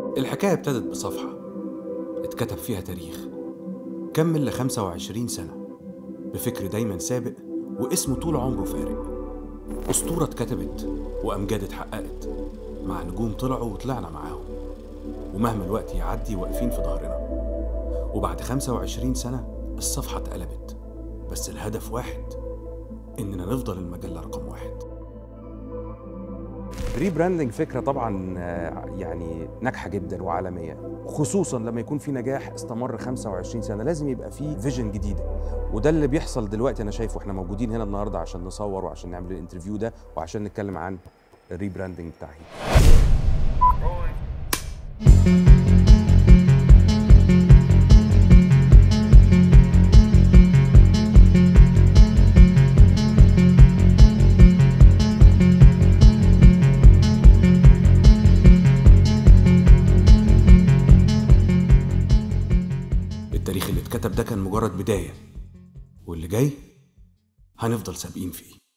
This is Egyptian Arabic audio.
الحكاية ابتدت بصفحة اتكتب فيها تاريخ كمل ل 25 سنة بفكر دايما سابق واسمه طول عمره فارق أسطورة اتكتبت وأمجاد اتحققت مع نجوم طلعوا وطلعنا معاهم ومهما الوقت يعدي واقفين في ظهرنا وبعد 25 سنة الصفحة اتقلبت بس الهدف واحد إننا نفضل المجلة رقم واحد ريبراندنج فكره طبعا آه، يعني ناجحه جدا وعالميه خصوصا لما يكون في نجاح استمر 25 سنه لازم يبقى في فيجن جديده وده اللي بيحصل دلوقتي انا شايفه احنا موجودين هنا النهارده عشان نصور وعشان نعمل الانترفيو ده وعشان نتكلم عن الريبراندنج بتاع هيت التاريخ اللي اتكتب ده كان مجرد بداية واللي جاي هنفضل سابقين فيه